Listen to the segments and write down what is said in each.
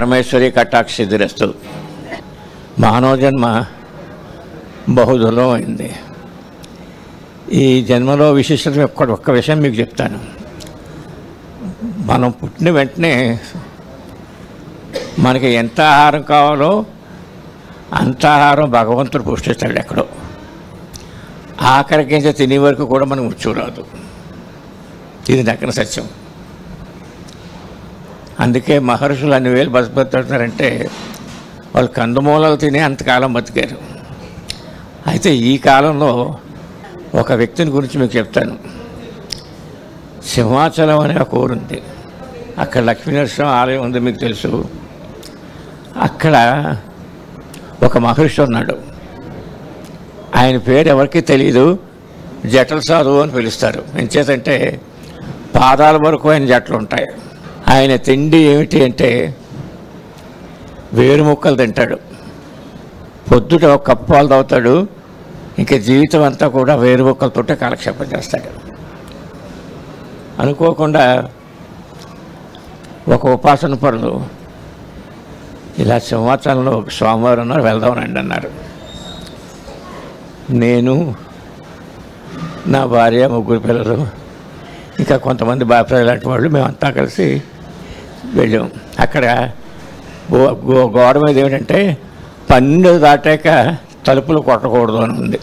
పరమేశ్వరి కటాక్షిదిరస్తు మానవ జన్మ బహుదులం అయింది ఈ జన్మలో విశిష్టత ఒక్క ఒక్క విషయం మీకు చెప్తాను మనం పుట్టిన వెంటనే మనకి ఎంత ఆహారం కావాలో అంత ఆహారం భగవంతుడు పుష్టిస్తాడు ఎక్కడో ఆఖరికించ తినే వరకు కూడా మనకు మృత్యు రాదు ఇది దక్కన సత్యం అందుకే మహర్షులు అన్ని వేలు బతుకుతారంటే వాళ్ళు కందమూలాలు తినే అంతకాలం బతికారు అయితే ఈ కాలంలో ఒక వ్యక్తిని గురించి మీకు చెప్తాను సింహాచలం అనే ఒక ఊరుంది అక్కడ లక్ష్మీనరసింహ ఆలయం ఉంది మీకు తెలుసు అక్కడ ఒక మహర్షి ఉన్నాడు ఆయన పేరు ఎవరికీ తెలియదు జటల సాధువు అని పిలుస్తారు ఎంచేతంటే పాదాల వరకు ఆయన జట్లు ఉంటాయి ఆయన తిండి ఏమిటి అంటే వేరు ముక్కలు తింటాడు పొద్దుట ఒక కప్పు పాలు తాగుతాడు ఇంకా జీవితం అంతా కూడా వేరు ముక్కలతోటే కాలక్షేపం చేస్తాడు అనుకోకుండా ఒక ఉపాసన పరులు ఇలా సింహాచలంలో ఒక స్వామివారు ఉన్నారు వెళ్దాం రండి అన్నారు నేను నా భార్య ముగ్గురు పిల్లలు ఇంకా కొంతమంది బాపిరాలు లాంటి వాళ్ళు మేమంతా కలిసి వెళ్ళాం అక్కడ గో- గో- గోడ మీద ఏమిటంటే పన్నెండు దాటాక తలుపులు కొట్టకూడదు అని ఉంది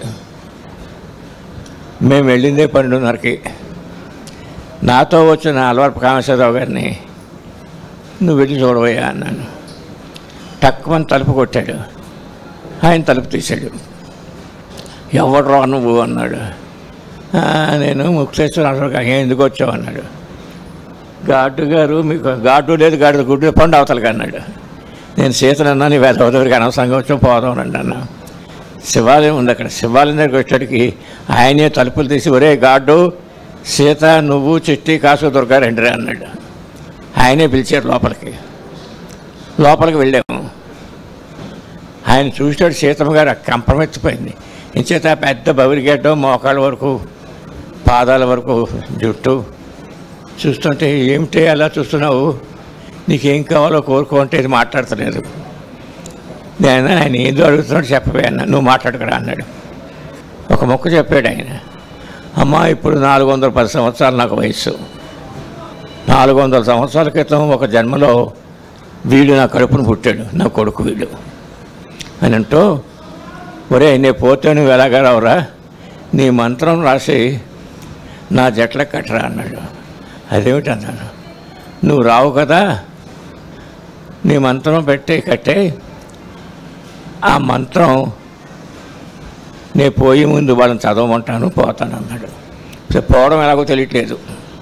మేము వెళ్ళిందే పన్నెండున్నరకి నాతో వచ్చిన అలవాటు కామేశ్వరరావు గారిని నువ్వు వెళ్ళి చూడవయ్యా అన్నాను టక్కుమని తలుపు కొట్టాడు ఆయన తలుపు తీశాడు ఎవడు రా నువ్వు అన్నాడు "ఆ, నేను ముక్తేశ్వర అసలు ఎందుకు వచ్చావు అన్నాడు ఘాటు గారు మీకు ఘాటు లేదు గాడి గుడ్డు పండు అవతలకి అన్నాడు నేను సీతనన్నా నీ వేద దగ్గరికి అనవసరంగా వచ్చాం పోదాం రండి అన్నా శివాలయం ఉంది అక్కడ శివాలయం దగ్గరికి వచ్చేటికి ఆయనే తలుపులు తీసి ఒరే గాడ్డు సీత నువ్వు చిట్టి కాసు దుర్గా రండి రా" అన్నాడు ఆయనే పిలిచారు లోపలికి లోపలికి వెళ్ళాము ఆయన చూసాడు సీతమ్మ గారు కంపమెత్తిపోయింది ఇంచేత పెద్ద బవిరిగడ్డం మోకాళ్ళ వరకు పాదాల వరకు జుట్టు చూస్తుంటే ఏమిటి అలా చూస్తున్నావు నీకేం కావాలో కోరుకో అంటే ఇది మాట్లాడతలేదు నేను ఆయన ఏదో అడుగుతున్నాడు చెప్పపోయాను నువ్వు మాట్లాడకరా అన్నాడు ఒక మొక్క చెప్పాడు ఆయన అమ్మ ఇప్పుడు నాలుగు వందల పది సంవత్సరాలు నాకు వయస్సు నాలుగు వందల సంవత్సరాల క్రితం ఒక జన్మలో వీడు నా కడుపును పుట్టాడు నా కొడుకు వీడు అని అంటూ ఒరే నేను పోతే నువ్వు ఎలాగా రావురా నీ మంత్రం రాసి నా జట్ల కట్టరా అన్నాడు అదేమిటి అన్నాను నువ్వు రావు కదా నీ మంత్రం పెట్టి కట్టే ఆ మంత్రం నేను పోయే ముందు వాళ్ళని చదవమంటాను పోతాను అన్నాడు సో పోవడం ఎలాగో తెలియట్లేదు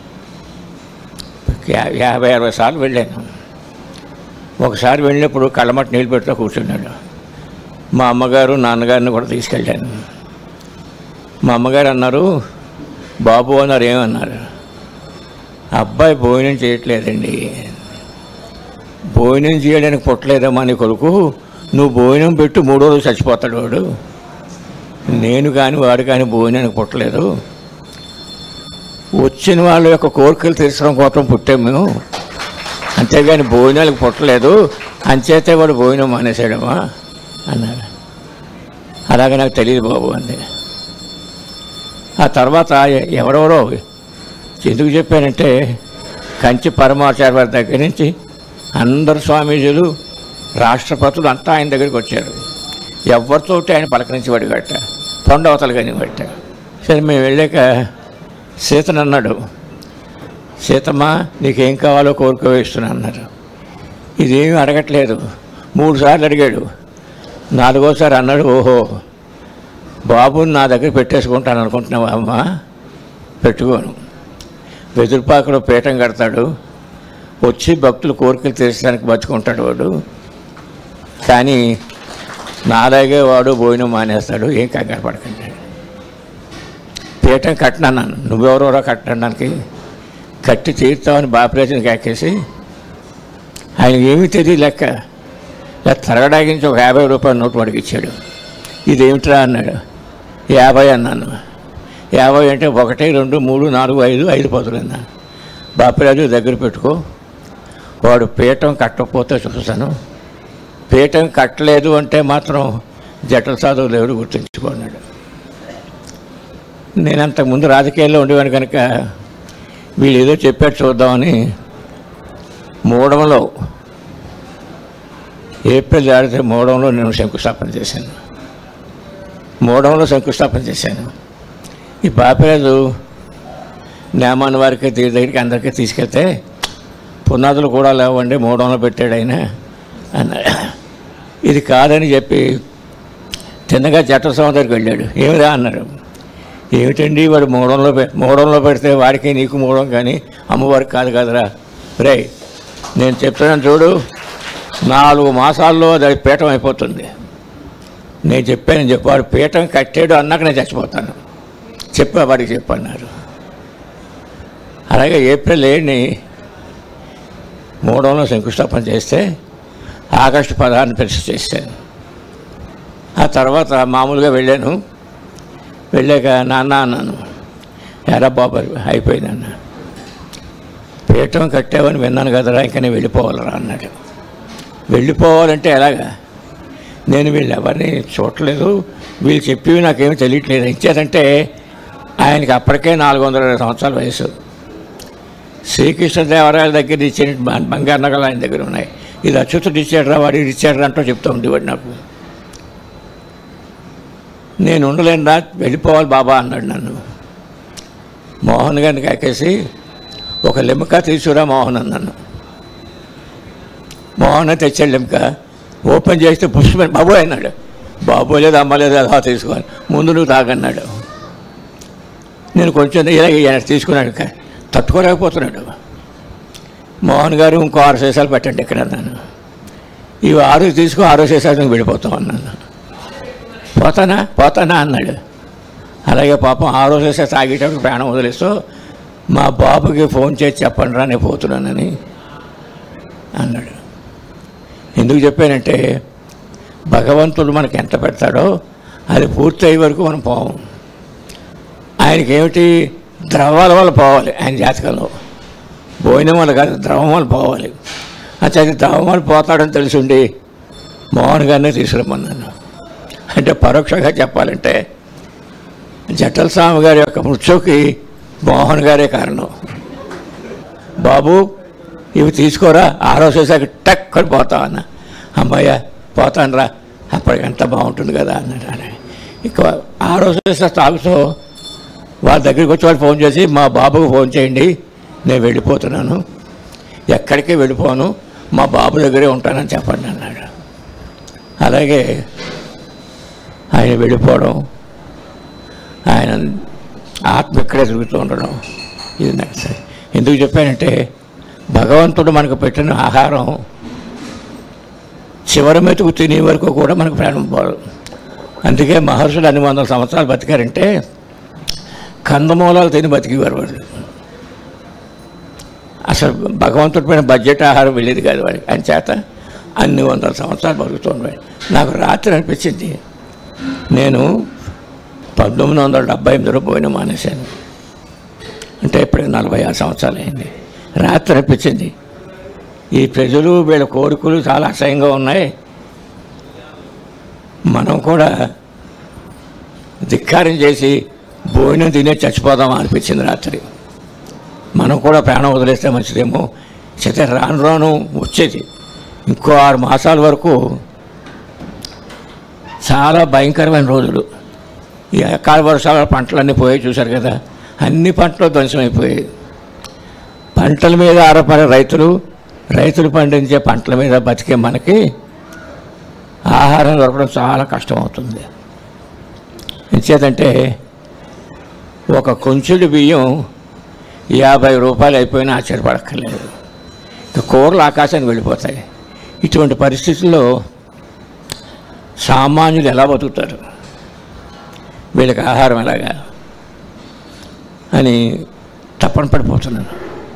యా- యాభై అరవై సార్లు వెళ్ళాను ఒకసారి వెళ్ళినప్పుడు కళ్ళమట్టి నీళ్ళు పెడుతూ కూర్చున్నాడు మా అమ్మగారు నాన్నగారిని కూడా తీసుకెళ్ళాను మా అమ్మగారు అన్నారు బాబు అన్నారు ఏమన్నారు అబ్బాయి భోజనం చేయట్లేదండి భోజనం చేయడానికి పుట్టలేదమ్మా నీ కొడుకు నువ్వు భోజనం పెట్టు మూడో రోజు చచ్చిపోతాడు వాడు నేను కానీ వాడు కానీ భోజనానికి పుట్టలేదు వచ్చిన వాళ్ళ యొక్క కోరికలు తీర్చడం కోసం పుట్టాం మేము అంతేగాని భోజనాలకు పుట్టలేదు అంచేతే వాడు భోజనం మానేసాడమ్మా అన్నాడు అలాగే నాకు తెలియదు బాబు అంది ఆ తర్వాత ఎ- ఎవరెవరో ఎందుకు చెప్పానంటే కంచి పరమాచార్య వారి దగ్గర నుంచి అందరు స్వామీజీలు రాష్ట్రపతులు అంతా ఆయన దగ్గరికి వచ్చారు ఎవరితోటి ఆయన పలకరించి పడిగట్ట పొండవతలు కానీ పట్ట సరే మేము వెళ్ళాక సీతను అన్నాడు సీతమ్మ నీకేం కావాలో కోరుకో ఇస్తున్నా అన్నారు ఇదేమీ అడగట్లేదు మూడు సార్లు అడిగాడు నాలుగోసారి అన్నాడు ఓహో బాబుని నా దగ్గర పెట్టేసుకుంటాను అనుకుంటున్నావా అమ్మా పెట్టుకోను వెదురుపాకలో పీఠం కడతాడు వచ్చి భక్తులు కోరికలు తీర్చడానికి బతుకుంటాడు వాడు కానీ నాలాగే వాడు భోజనం మానేస్తాడు ఏం కంగారు పడకండి పీఠం కట్టినాను నువ్వెవరెవరో కట్టడానికి కట్టి తీరుతామని బాపరేషన్ ఎక్కేసి ఆయన ఏమీ తెలియదు లెక్క ఇలా తరగడానికి ఒక యాభై రూపాయల నోటు వాడికి ఇచ్చాడు ఇదేమిట్రా అన్నాడు యాభై అన్నాను యాభై అంటే ఒకటి రెండు మూడు నాలుగు ఐదు ఐదు పదులు అన్నాను బాపిరాజు దగ్గర పెట్టుకో వాడు పీఠం కట్టకపోతే చూస్తాను పీఠం కట్టలేదు అంటే మాత్రం జటల సాధువులు ఎవరు గుర్తుంచుకున్నాడు నేను అంతకుముందు రాజకీయాల్లో ఉండేవాను కనుక వీళ్ళు ఏదో చెప్పాడు చూద్దామని మూడంలో ఏప్రిల్ జరిగితే మూడంలో నేను శంకుస్థాపన చేశాను మూడంలో శంకుస్థాపన చేశాను ఈ పాపిరాజు నేమాన్ వారికి తీరు దగ్గరికి అందరికీ తీసుకెళ్తే పునాదులు కూడా లేవండి మూడంలో పెట్టాడు ఆయన అన్నాడు ఇది కాదని చెప్పి తిన్నగా చట్టసభ దగ్గరికి వెళ్ళాడు ఏమిరా అన్నాడు ఏమిటండి వాడు మూడంలో పె మూడంలో పెడితే వాడికి నీకు మూడం కానీ అమ్మవారికి కాదు కదరా రే నేను చెప్తున్నాను చూడు నాలుగు మాసాల్లో అది పీఠం అయిపోతుంది నేను చెప్పాను చెప్పు వాడు పీఠం కట్టాడు అన్నాక నేను చచ్చిపోతాను చెప్పా వాడికి చెప్పన్నారు అలాగే ఏప్రిల్ ఏడుని మూడంలో శంకుస్థాపన చేస్తే ఆగస్టు పదహారుని ప్రతిష్ఠ చేశాను ఆ తర్వాత మామూలుగా వెళ్ళాను వెళ్ళాక నాన్న అన్నాను ఎరా బాబు అయిపోయిందన్న పీఠం కట్టావని విన్నాను కదరా ఇంకా నేను వెళ్ళిపోవాలరా అన్నాడు వెళ్ళిపోవాలంటే ఎలాగా నేను వీళ్ళు ఎవరిని చూడలేదు వీళ్ళు చెప్పివి నాకేమీ తెలియట్లేదు ఇచ్చేదంటే ఆయనకి అప్పటికే నాలుగు వందల ఇరవై సంవత్సరాల వయసు శ్రీకృష్ణదేవరాయల దగ్గర ఇచ్చిన బ- బంగారు నగలు ఆయన దగ్గర ఉన్నాయి ఇది అచ్యుతుడు ఇచ్చాడు రా వాడు ఇచ్చాడు అంటూ చెప్తూ ఉండేవాడు నాకు నేను ఉండలేనురా వెళ్ళిపోవాలి బాబా అన్నాడు నన్ను మోహన్ గారిని కాకేసి ఒక లిమ్కా తీసుకురా మోహన్ అన్నాను మోహన్ తెచ్చాడు లిమ్క ఓపెన్ చేస్తే పుష్పం బాబు అన్నాడు బాబు లేదు అమ్మ లేదు అలా తీసుకోవాలి ముందు నువ్వు తాగన్నాడు నేను కొంచెం ఇలా ఈయన తీసుకున్నాడు కా- తట్టుకోలేకపోతున్నాడు మోహన్ గారు ఇంకో ఆరు సీసాలు పెట్టండి ఇక్కడ అన్నాను ఇవి ఆరు తీసుకో ఆరో సీసాలు నువ్వు వెళ్ళిపోతావు అన్నాను పోతానా పోతానా అన్నాడు అలాగే పాపం ఆరో సీసా తాగేటప్పుడు ప్రాణం వదిలేస్తూ మా బాబుకి ఫోన్ చేసి చెప్పండి రా నేను పోతున్నానని అన్నాడు ఎందుకు చెప్పానంటే భగవంతుడు మనకి ఎంత పెడతాడో అది పూర్తయ్యే వరకు మనం పోవం ఆయనకి ఏమిటి ద్రవాల వల్ల పోవాలి ఆయన జాతకంలో భోజనం వల్ల కాదు ద్రవం వల్ల పోవాలి అచ్చా అది ద్రవం వల్ల పోతాడని తెలిసిండి మోహన్ గారిని తీసుకురమ్మన్నాను అంటే పరోక్షంగా చెప్పాలంటే జటల్ స్వామి గారి యొక్క మృత్యుకి మోహన్ గారే కారణం బాబు ఇవి తీసుకోరా ఆరో చేసాక టక్కని పోతావు అన్న అమ్మాయ్య పోతాను రా అప్పటికి ఎంత బాగుంటుంది కదా అన్నాడు ఆయన ఇక ఆరో చేసా తాగుతూ వాళ్ళ దగ్గరికి వచ్చి వాళ్ళు ఫోన్ చేసి మా బాబుకు ఫోన్ చేయండి నేను వెళ్ళిపోతున్నాను ఎక్కడికి వెళ్ళిపోను మా బాబు దగ్గరే ఉంటానని చెప్పండి అన్నాడు అలాగే ఆయన వెళ్ళిపోవడం ఆయన ఆత్మ ఇక్కడే తిరుగుతూ ఉండడం ఇది నాకు సరే. ఎందుకు చెప్పానంటే భగవంతుడు మనకు పెట్టిన ఆహారం చివరి మెతుకు తినే వరకు కూడా మనకు ప్రాణం పోదు అందుకే మహర్షులు అన్ని వందల సంవత్సరాలు బతికారంటే కందమూలాలు తిని బతికేవారు వాళ్ళు అసలు భగవంతుడి పైన బడ్జెట్ ఆహారం వెళ్ళేది కాదు వాడికి అని చేత అన్ని వందల సంవత్సరాలు బతుకుతుండేవాడు నాకు రాత్రి అనిపించింది నేను పంతొమ్మిది వందల డెబ్బై ఎనిమిదిలో పోయిన మానేశాను అంటే ఇప్పుడు నలభై ఆరు సంవత్సరాలు అయింది రాత్రి అనిపించింది ఈ ప్రజలు వీళ్ళ కోరికలు చాలా అసహ్యంగా ఉన్నాయి మనం కూడా ధిక్కారం చేసి భోజనం తినే చచ్చిపోదాం అనిపించింది రాత్రి మనం కూడా ప్రాణం వదిలేస్తే మంచిదేమో చేత రాను రాను వచ్చేది ఇంకో ఆరు మాసాల వరకు చాలా భయంకరమైన రోజులు ఈ అకాల వర్షాల పంటలన్నీ పోయాయి చూశారు కదా అన్ని పంటలు ధ్వంసమైపోయాయి పంటల మీద ఆధారపడే రైతులు రైతులు పండించే పంటల మీద బతికే మనకి ఆహారం దొరకడం చాలా కష్టం అవుతుంది ఎంచేతంటే ఒక కొంచెడు బియ్యం యాభై రూపాయలు అయిపోయినా ఆశ్చర్యపడక్కర్లేదు ఇక కూరలు ఆకాశానికి వెళ్ళిపోతాయి ఇటువంటి పరిస్థితుల్లో సామాన్యులు ఎలా బతుకుతారు వీళ్ళకి ఆహారం ఎలాగా అని తప్పన పడిపోతున్నాను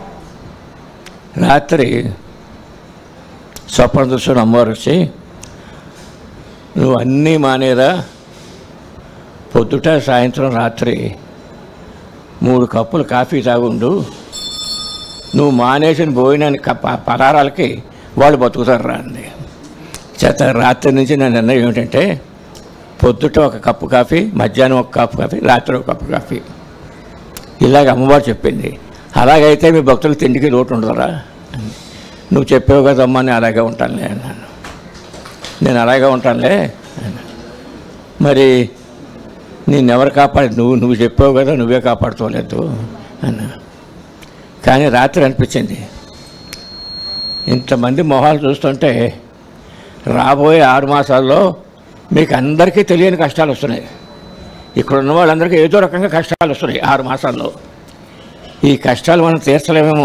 రాత్రి స్వప్న దృశ్యం అమ్మవారు వచ్చి నువ్వు అన్నీ మానేరా పొద్దుట సాయంత్రం రాత్రి మూడు కప్పులు కాఫీ తాగుండు నువ్వు మానేసిన భోజనాన్ని కప్ప పలారాలకి వాళ్ళు బతుకుతారు రా అంది చేత రాత్రి నుంచి నా నిర్ణయం ఏమిటంటే పొద్దుట ఒక కప్పు కాఫీ మధ్యాహ్నం ఒక కప్పు కాఫీ రాత్రి ఒక కప్పు కాఫీ ఇలాగ అమ్మవారు చెప్పింది అలాగైతే మీ భక్తులు తిండికి లోటు ఉండదురా అంది. నువ్వు చెప్పావు కదమ్మా నేను అలాగే ఉంటానులే అన్నాను నేను అలాగే ఉంటానులే అన్నాను. మరి నిన్నెవరు కాపాడు నువ్వు నువ్వు చెప్పావు కదా నువ్వే కాపాడుకోలేదు అన్నా కానీ రాత్రి అనిపించింది ఇంతమంది మొహాలు చూస్తుంటే రాబోయే ఆరు మాసాల్లో మీకు అందరికీ తెలియని కష్టాలు వస్తున్నాయి ఇక్కడ ఉన్న వాళ్ళందరికీ ఏదో రకంగా కష్టాలు వస్తున్నాయి ఆరు మాసాల్లో ఈ కష్టాలు మనం తీర్చలేమేమో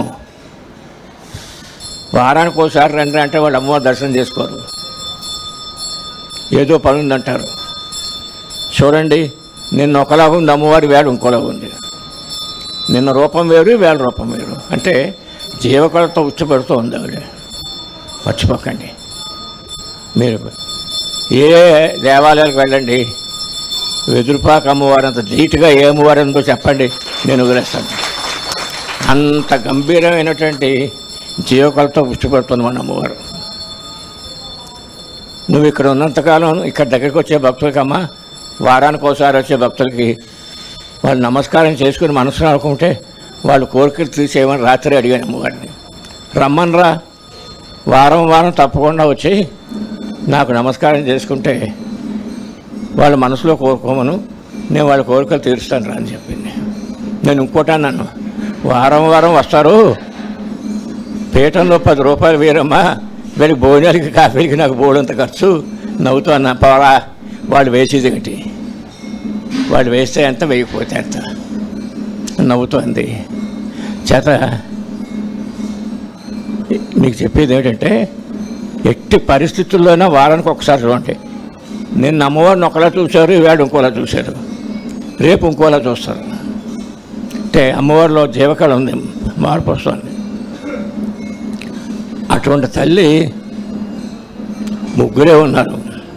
వారానికి ఒకసారి రండి అంటే వాళ్ళు అమ్మవారి దర్శనం చేసుకోరు ఏదో పని ఉందంటారు చూడండి నిన్న ఒకలాగా ఉంది అమ్మవారి వేళ ఇంకోలాగా ఉంది నిన్న రూపం వేరు వేళ రూపం వేరు అంటే జీవకళతో ఉచ్చపెడుతూ ఉంది ఆవిడ మర్చిపోకండి మీరు ఏ దేవాలయాలకు వెళ్ళండి వెదురుపాక అమ్మవారు అంత ధీటుగా ఏ అమ్మవారు ఉందో చెప్పండి నేను వదిలేస్తాను అంత గంభీరమైనటువంటి జీవకళతో పుష్టిపడుతుంది మన అమ్మవారు నువ్వు ఇక్కడ ఉన్నంతకాలం ఇక్కడ దగ్గరికి వచ్చే భక్తులకి అమ్మ వారానికి ఒకసారి వచ్చే భక్తులకి వాళ్ళు నమస్కారం చేసుకుని మనసులో అనుకుంటే వాళ్ళు కోరికలు తీసేయమని రాత్రి అడిగాను అమ్మవారిని రమ్మనరా వారం వారం తప్పకుండా వచ్చి నాకు నమస్కారం చేసుకుంటే వాళ్ళ మనసులో కోరుకోమను నేను వాళ్ళ కోరికలు తీరుస్తాను రా అని చెప్పింది నేను ఇంకోటి అన్నాను వారం వారం వస్తారు పీఠంలో పది రూపాయలు వేరమ్మా వీళ్ళకి భోజనాలకి కాఫీలకి నాకు బోడంత ఖర్చు నవ్వుతూ అన్న పవరా వాళ్ళు వేసేది ఒకటి వాళ్ళు వేస్తే ఎంత వేయకపోతే ఎంత నవ్వుతోంది చేత మీకు చెప్పేది ఏంటంటే ఎట్టి పరిస్థితుల్లోనే వారానికి ఒకసారి చూడండి నిన్న అమ్మవారిని ఒకలా చూశారు ఈవేళ ఇంకోలా చూశారు రేపు ఇంకోలా చూస్తారు అంటే అమ్మవారిలో జీవకళ ఉంది మార్పు వస్తుంది అటువంటి తల్లి ముగ్గురే ఉన్నారు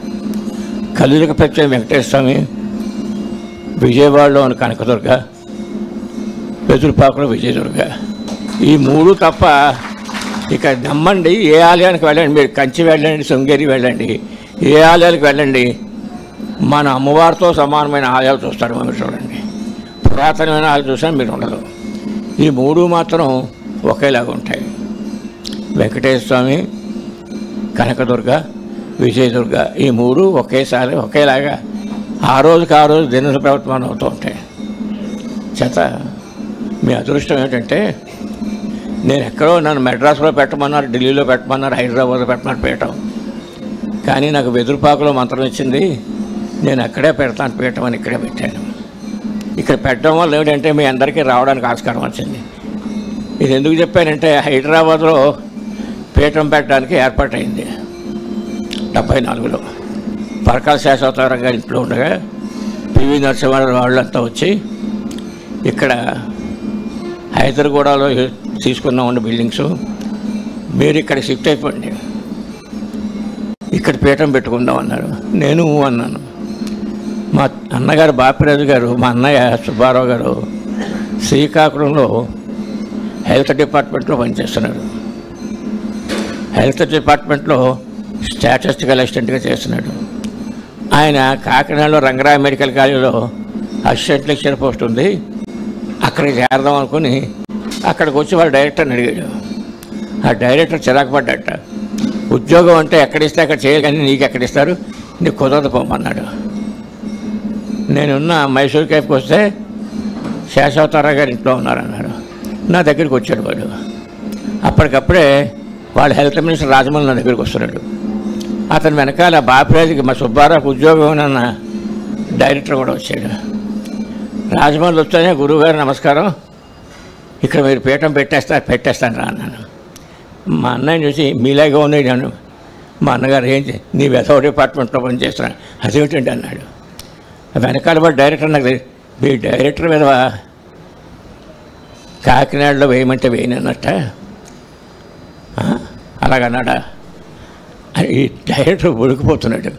కలియుగ ప్రత్యేక వెంకటేశ్వర స్వామి విజయవాడలో ఉన్న కనకదుర్గ పెదురుపాకులో విజయదుర్గ ఈ మూడు తప్ప ఇక నమ్మండి ఏ ఆలయానికి వెళ్ళండి మీరు కంచి వెళ్ళండి శృంగేరి వెళ్ళండి ఏ ఆలయాలకు వెళ్ళండి మన అమ్మవారితో సమానమైన ఆలయాలు చూస్తారు మీరు చూడండి పురాతనమైన ఆలయాలు చూసినా మీరు ఉండదు ఈ మూడు మాత్రం ఒకేలాగా ఉంటాయి వెంకటేశ్వర స్వామి కనకదుర్గ విజయదుర్గ ఈ మూడు ఒకేసారి ఒకేలాగా ఆ రోజుకి ఆ రోజు దిన ప్రవర్తమానం అవుతూ ఉంటాయి చేత మీ అదృష్టం ఏంటంటే నేను ఎక్కడో నన్ను మెడ్రాస్లో పెట్టమన్నారు ఢిల్లీలో పెట్టమన్నారు హైదరాబాద్లో పెట్టమన్నారు పీఠం కానీ నాకు వెదురుపాకులో మంత్రం ఇచ్చింది నేను అక్కడే పెడతాను పీఠం అని ఇక్కడే పెట్టాను ఇక్కడ పెట్టడం వల్ల ఏంటంటే మీ అందరికీ రావడానికి ఆస్కారం వచ్చింది ఇది ఎందుకు చెప్పానంటే హైదరాబాద్లో పీఠం పెట్టడానికి ఏర్పాటైంది డెబ్బై నాలుగులో పరకాల శాశ్వతరావు గారి ఇంట్లో ఉండగా పివి నరసింహారావు వాళ్ళంతా వచ్చి ఇక్కడ హైదరాబాద్లో తీసుకున్నాం ఉండే బిల్డింగ్స్ మీరు ఇక్కడ షిఫ్ట్ అయిపోండి ఇక్కడ పీఠం పెట్టుకుందాం అన్నారు నేను ఊ అన్నాను మా అన్నగారు బాపిరాజు గారు మా అన్నయ్య సుబ్బారావు గారు శ్రీకాకుళంలో హెల్త్ డిపార్ట్మెంట్లో పనిచేస్తున్నాడు హెల్త్ డిపార్ట్మెంట్లో స్టాటిస్టికల్ అసిస్టెంట్గా చేస్తున్నాడు ఆయన కాకినాడలో రంగరాయ మెడికల్ కాలేజీలో అసిస్టెంట్ లెక్చర్ పోస్ట్ ఉంది అక్కడికి చేరదాం అనుకుని అక్కడికి వచ్చి వాళ్ళ డైరెక్టర్ని అడిగాడు ఆ డైరెక్టర్ చిరాకు పడ్డట ఉద్యోగం అంటే ఎక్కడిస్తే అక్కడ చేయాలి కానీ నీకు ఎక్కడిస్తారు నీకు కుదరదు పోమన్నాడు నేనున్న మైసూర్ కేఫ్కి వస్తే శేషావతారా గారి ఇంట్లో ఉన్నారన్నాడు నా దగ్గరికి వచ్చాడు వాడు అప్పటికప్పుడే వాళ్ళ హెల్త్ మినిస్టర్ రాజమౌళి నా దగ్గరికి వస్తున్నాడు అతని వెనకాల బాపిరాజుకి మా సుబ్బారావుకి ఉద్యోగం అన్న డైరెక్టర్ కూడా వచ్చాడు రాజమౌళి వస్తేనే గురువుగారు నమస్కారం ఇక్కడ మీరు పీఠం పెట్టేస్తా పెట్టేస్తాను రా అన్నాను మా అన్నయ్య చూసి మీలాగే ఉంది నేను మా అన్నగారు ఏం చే నీ వెధవ డిపార్ట్మెంట్లో పనిచేస్తున్నాను అదేమిటండి అన్నాడు వెనకాల వాడు డైరెక్టర్ నాకు తెలి- మీ డైరెక్టర్ మీద కాకినాడలో వేయమంటే వేయనన్నట్ట ఆ? అలాగన్నాడా అని ఈ డైరెక్టర్ ఉడికిపోతున్నాడు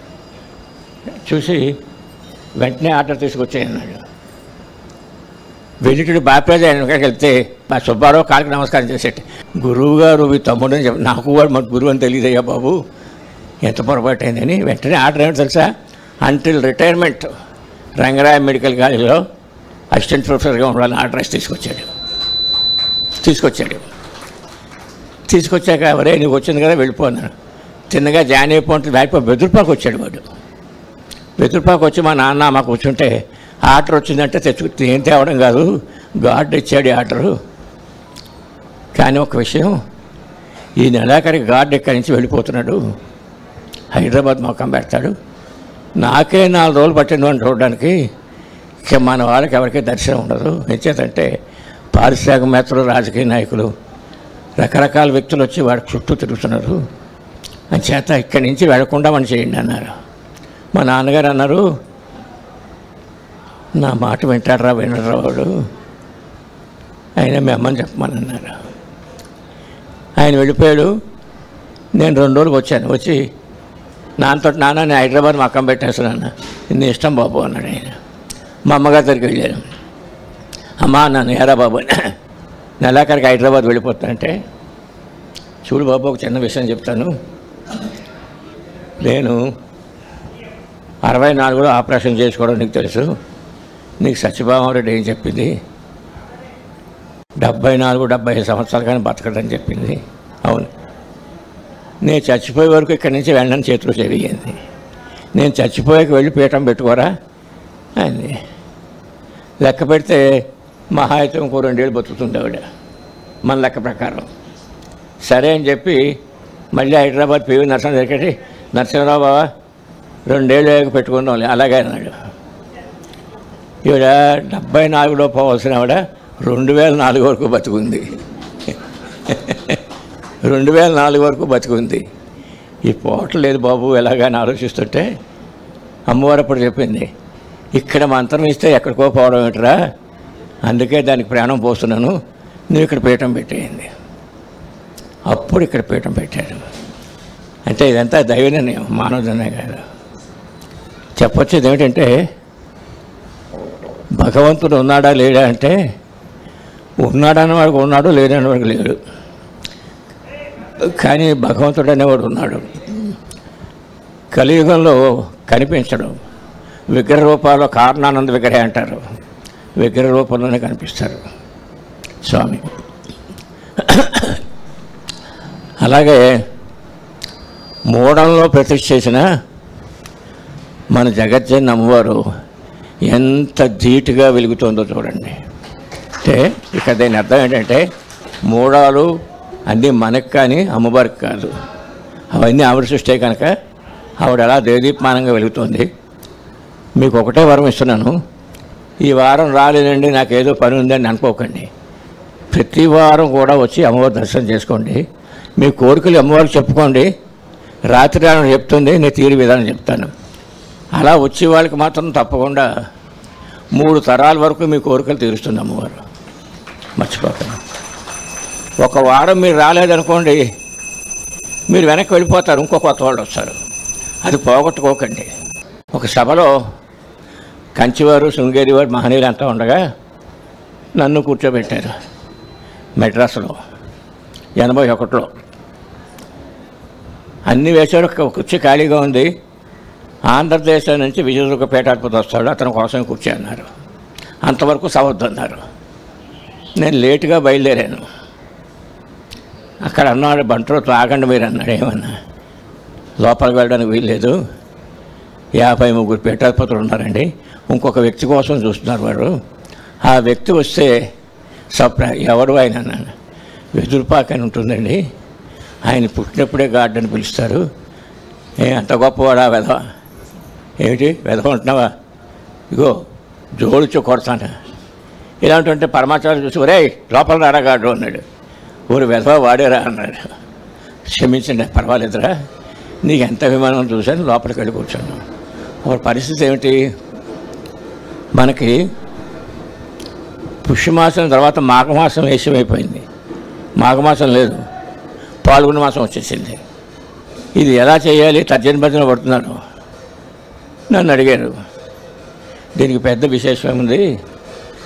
చూసి వెంటనే ఆర్డర్ తీసుకొచ్చాయన్నాడు వెళ్ళిటడు బాపేద ఆయన వెనకాలకి వెళ్తే మా సుబ్బారావు కాళ్ళకి నమస్కారం చేసేట గురువు గారు మీ తమ్ముడు అని చెప్పి నాకు కూడా మా గురువు అని తెలియదయ్యా బాబు ఎంత పొరపాటు అయిందని వెంటనే ఆర్డర్ ఏమిటి తెలుసా అంటిల్ రిటైర్మెంట్ రంగరాయ మెడికల్ కాలేజీలో అసిస్టెంట్ ప్రొఫెసర్గా ఉండాలని ఆర్డర్ రాసి తీసుకొచ్చాడు తీసుకొచ్చాడు తీసుకొచ్చాక ఎవరే నీకు వచ్చింది కదా వెళ్ళిపోన్నాను తిన్నగా జాయిన్ అయిపోతే వెళ్ళిపో బెదురుపాకు వచ్చాడు వాడు బెదురుపాకు వచ్చి మా నాన్న మాకు కూర్చుంటే ఆర్డర్ వచ్చిందంటే తెచ్చుకు ఏం తేవడం కాదు గాడ్ ఇచ్చాడు ఈ ఆర్డరు కానీ ఒక విషయం ఈ నెలాఖరికి గాడ్ ఇక్కడి నుంచి వెళ్ళిపోతున్నాడు హైదరాబాద్ మొక్కం పెడతాడు నాకే నాలుగు రోజులు పట్టింది అని చూడడానికి ఇక మన వాళ్ళకి ఎవరికీ దర్శనం ఉండదు ఎంచేతంటే పారిశ్రామికవేత్తలు రాజకీయ నాయకులు రకరకాల వ్యక్తులు వచ్చి వాడి చుట్టూ తిరుగుతున్నారు అంచేత ఇక్కడి నుంచి వెళ్లకుండా మనం చేయండి అన్నారు మా నాన్నగారు అన్నారు నా మాట వింటాడరా వినడరా వాడు ఆయన మీ అమ్మని చెప్పమని అన్నారు ఆయన వెళ్ళిపోయాడు నేను రెండు రోజులకు వచ్చాను వచ్చి నాన్నతో నాన్న నేను హైదరాబాద్ మక్కం పెట్టేస్తున్నాను నీ ఇష్టం బాబు అన్నాడు ఆయన మా అమ్మగారి దగ్గరికి వెళ్ళాను అమ్మా నన్ను ఏరా బాబు అని. నెలాఖరికి హైదరాబాద్ వెళ్ళిపోతానంటే చూడు బాబు ఒక చిన్న విషయం చెప్తాను నేను అరవై నాలుగులో ఆపరేషన్ చేసుకోవడం నీకు తెలుసు నీకు సత్యభామారెడ్డి ఏం చెప్పింది డెబ్బై నాలుగు డెబ్బై ఐదు సంవత్సరాలు కానీ బతకడని చెప్పింది అవును నేను చచ్చిపోయే వరకు ఇక్కడి నుంచి వెళ్ళని చేతిలో చెరిగింది నేను చచ్చిపోయాక వెళ్ళి పీఠం పెట్టుకోరా అంది లెక్క పెడితే మహా అయితే ఇంకో రెండేళ్ళు బతుకుతుంది ఆవిడ మన లెక్క ప్రకారం సరే అని చెప్పి మళ్ళీ హైదరాబాద్ పివి నరసింహ దగ్గరికి నరసింహరావు బాబా రెండేళ్ళు వేగ పెట్టుకున్నాం అలాగే అన్నాడు ఈవిడ డెబ్బై నాలుగులో పోవాల్సిన ఆవిడ రెండు వేల నాలుగు వరకు బతుకుంది రెండు వేల నాలుగు వరకు బతుకుంది ఈ పోవటం లేదు బాబు ఎలాగని ఆలోచిస్తుంటే అమ్మవారు అప్పుడు చెప్పింది ఇక్కడ మంత్రం ఇస్తే ఎక్కడికో పోవడం ఏంటరా అందుకే దానికి ప్రాణం పోస్తున్నాను నువ్వు ఇక్కడ పీఠం పెట్టేయండి అప్పుడు ఇక్కడ పీఠం పెట్టాడు అంటే ఇదంతా దైవ నిర్ణయం మానవ నిర్ణయం కాదు చెప్పొచ్చేది ఏమిటంటే భగవంతుడు ఉన్నాడా లేడా అంటే ఉన్నాడని వాడికి ఉన్నాడు లేడని వాడికి లేడు కానీ భగవంతుడు అనేవాడు ఉన్నాడు కలియుగంలో కనిపించడం విగ్రహ రూపాల్లో కారణానంద విగ్రహ అంటారు విగ్రహ రూపంలోనే కనిపిస్తారు స్వామి అలాగే మూడంలో ప్రతిష్ఠ చేసిన మన జగజ్జన్ అమ్మవారు ఎంత ధీటుగా వెలుగుతుందో చూడండి అంటే ఇక్కడ దీని అర్థం ఏంటంటే మూడాలు అన్నీ మనకు కానీ అమ్మవారికి కాదు అవన్నీ ఆవిడ సృష్టే కనుక ఆవిడ ఎలా దేదీప్మానంగా వెలుగుతుంది మీకు ఒకటే వరం ఇస్తున్నాను ఈ వారం రాలేదండి నాకు ఏదో పని ఉందని అనుకోకండి ప్రతి వారం కూడా వచ్చి అమ్మవారి దర్శనం చేసుకోండి మీ కోరికలు అమ్మవారికి చెప్పుకోండి రాత్రి ఆమె చెప్తుంది నేను తీరు విధానం చెప్తాను అలా వచ్చే వాళ్ళకి మాత్రం తప్పకుండా మూడు తరాల వరకు మీ కోరికలు తీరుస్తుంది అమ్మవారు మర్చిపోకండి ఒక వారం మీరు రాలేదనుకోండి మీరు వెనక్కి వెళ్ళిపోతారు ఇంకో కొత్త వాళ్ళు వస్తారు అది పోగొట్టుకోకండి ఒక సభలో కంచివారు శృంగేరి వారు మహనీయులు అంతా ఉండగా నన్ను కూర్చోబెట్టారు మెడ్రాస్లో ఎనభై ఒకటిలో అన్ని వేశారు ఒక కుర్చీ ఖాళీగా ఉంది ఆంధ్రదేశం నుంచి విజయదుర్గ పేటాధిపతి వస్తాడు అతని కోసం కూర్చో అన్నారు అంతవరకు సవద్దన్నారు నేను లేటుగా బయలుదేరాను అక్కడ అన్నాడు బంటలో ఆగండి మీరు అన్నాడు ఏమన్నా లోపలికి వెళ్ళడానికి వీల్లేదు యాభై ముగ్గురు పీఠాధిపతులు ఉన్నారండి ఇంకొక వ్యక్తి కోసం చూస్తున్నారు వాడు ఆ వ్యక్తి వస్తే సప్రా ఎవడు ఆయన అన్నాను వెదురుపాక అని ఉంటుందండి ఆయన పుట్టినప్పుడే గార్డెన్ పిలుస్తారు ఏ అంత గొప్పవాడా వెధవ ఏమిటి వెధవ ఉంటున్నావా ఇగో జోడిచి కొడతాను ఇలాంటి పరమాచార్య చూసి ఒరే లోపల రారా గాడు అన్నాడు ఊరు వెధవ వాడేరా అన్నాడు క్షమించండి పర్వాలేదురా నీకు ఎంత అభిమానం చూశాను లోపలికి వెళ్ళి కూర్చోను ఒక పరిస్థితి ఏమిటి మనకి పుష్యమాసం తర్వాత మాఘమాసం వేషమైపోయింది మాఘమాసం లేదు పాల్గొన మాసం వచ్చేసింది ఇది ఎలా చేయాలి తర్జన భజన పడుతున్నాను నన్ను అడిగారు దీనికి పెద్ద విశేషం ఉంది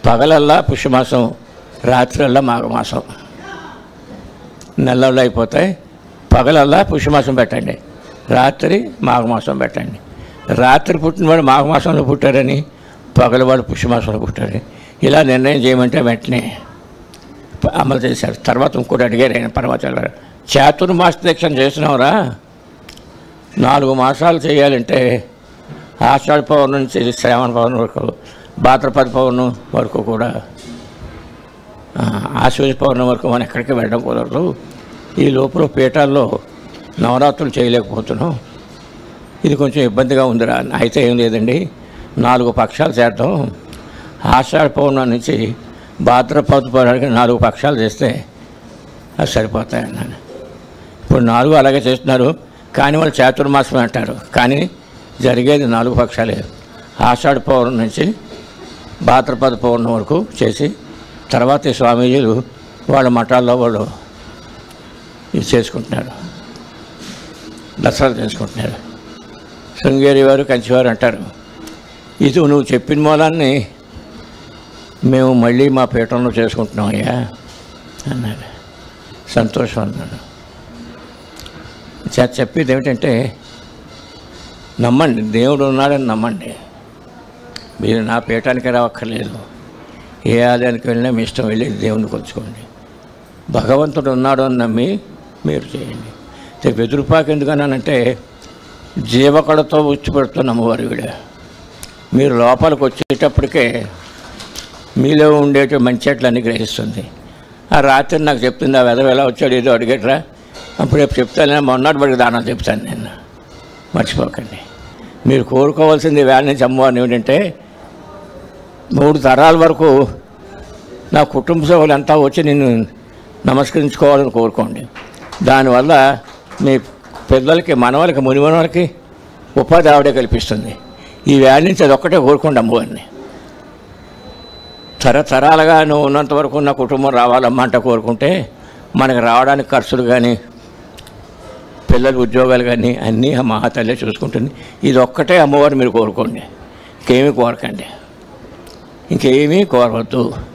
పగలల్లా పుష్యమాసం రాత్రల్లా మాఘమాసం నెలల్లో అయిపోతాయి పగలల్లా పుష్యమాసం పెట్టండి రాత్రి మాఘమాసం పెట్టండి రాత్రి పుట్టినవాడు మాఘమాసంలో పుట్టారని పగలవాడు పుష్యమాసంలో పుట్టారని ఇలా నిర్ణయం చేయమంటే వెంటనే ప- అమలు చేశారు తర్వాత ఇంకోటి అడిగారు ఆయన పరమాచార్య గారు చాతుర్మాస దీక్ష చేసినావురా నాలుగు మాసాలు చేయాలంటే ఆషాఢ పౌర్ణమి నుంచి శ్రావణ పౌర్ణమి వరకు భాద్రపద పౌర్ణమి వరకు కూడా ఆ, ఆశ్వజ పౌర్ణమి వరకు మనం ఎక్కడికి వెళ్ళడం కుదరదు ఈ లోపల పీఠాల్లో నవరాత్రులు చేయలేకపోతున్నాం ఇది కొంచెం ఇబ్బందిగా ఉందిరా అయితే ఏం లేదండి నాలుగు పక్షాలు చేద్దాం ఆషాఢ పౌర్ణమి నుంచి భాద్రపద పౌర్ణమికి నాలుగు పక్షాలు చేస్తే అది సరిపోతాయి అన్నాను ఇప్పుడు నాలుగు అలాగే చేస్తున్నారు కానీ వాళ్ళు చాతుర్మాసం అంటారు కానీ జరిగేది నాలుగు పక్షాలే ఆషాఢ పౌర్ణమి నుంచి భాద్రపద పౌర్ణమి వరకు చేసి తర్వాత ఈ స్వామీజీలు వాళ్ళ మఠాల్లో వాళ్ళు ఇది చేసుకుంటున్నారు దసరా చేసుకుంటున్నారు శృంగేరి వారు కంచివారు అంటారు ఇది నువ్వు చెప్పిన మూలాన్ని మేము మళ్ళీ మా పీఠంలో చేసుకుంటున్నాం అయ్యా అన్నారు సంతోషం అన్నాడు చ- చెప్పేది ఏమిటంటే నమ్మండి దేవుడు ఉన్నాడని నమ్మండి మీరు నా పీఠానికి రావక్కర్లేదు ఏ ఆలయానికి వెళ్ళినా మీ ఇష్టం వెళ్ళి దేవుని కొలుచుకోండి భగవంతుడు ఉన్నాడు అని నమ్మి మీరు చేయండి అయితే వెదురుపాకు ఎందుకన్నానంటే జీవకళతో ఉచ్చిపెడుతున్న అమ్మవారు ఈవిడ మీరు లోపలికి వచ్చేటప్పటికే మీలో ఉండేటి మంచి అట్లన్నీ గ్రహిస్తుంది ఆ రాత్రి నాకు చెప్తుంది ఆ వెదవ ఎలా వచ్చాడు ఏదో అడిగట్రా అప్పుడు రేపు చెప్తాను మొన్నటి పడికి దానం చెప్తాను నేను మర్చిపోకండి మీరు కోరుకోవాల్సింది వేళ నుంచి అమ్మవారిని ఏమిటంటే మూడు తరాల వరకు నా కుటుంబ సభ్యులంతా వచ్చి నిన్ను నమస్కరించుకోవాలని కోరుకోండి దానివల్ల మీ పిల్లలకి మనవలకి మునిమనవలకి ఉపాధి ఆవిడే కల్పిస్తుంది ఈ వేళ నుంచి అది ఒక్కటే కోరుకోండి అమ్మవారిని తరతరాలుగా నువ్వు ఉన్నంత వరకు నా కుటుంబం రావాలమ్మా అంట కోరుకుంటే మనకి రావడానికి ఖర్చులు కానీ పిల్లల ఉద్యోగాలు కానీ అన్నీ ఆ మహాతల్లే చూసుకుంటుంది ఇది ఒక్కటే అమ్మవారు మీరు కోరుకోండి ఇంకేమీ కోరకండి ఇంకేమీ కోరవద్దు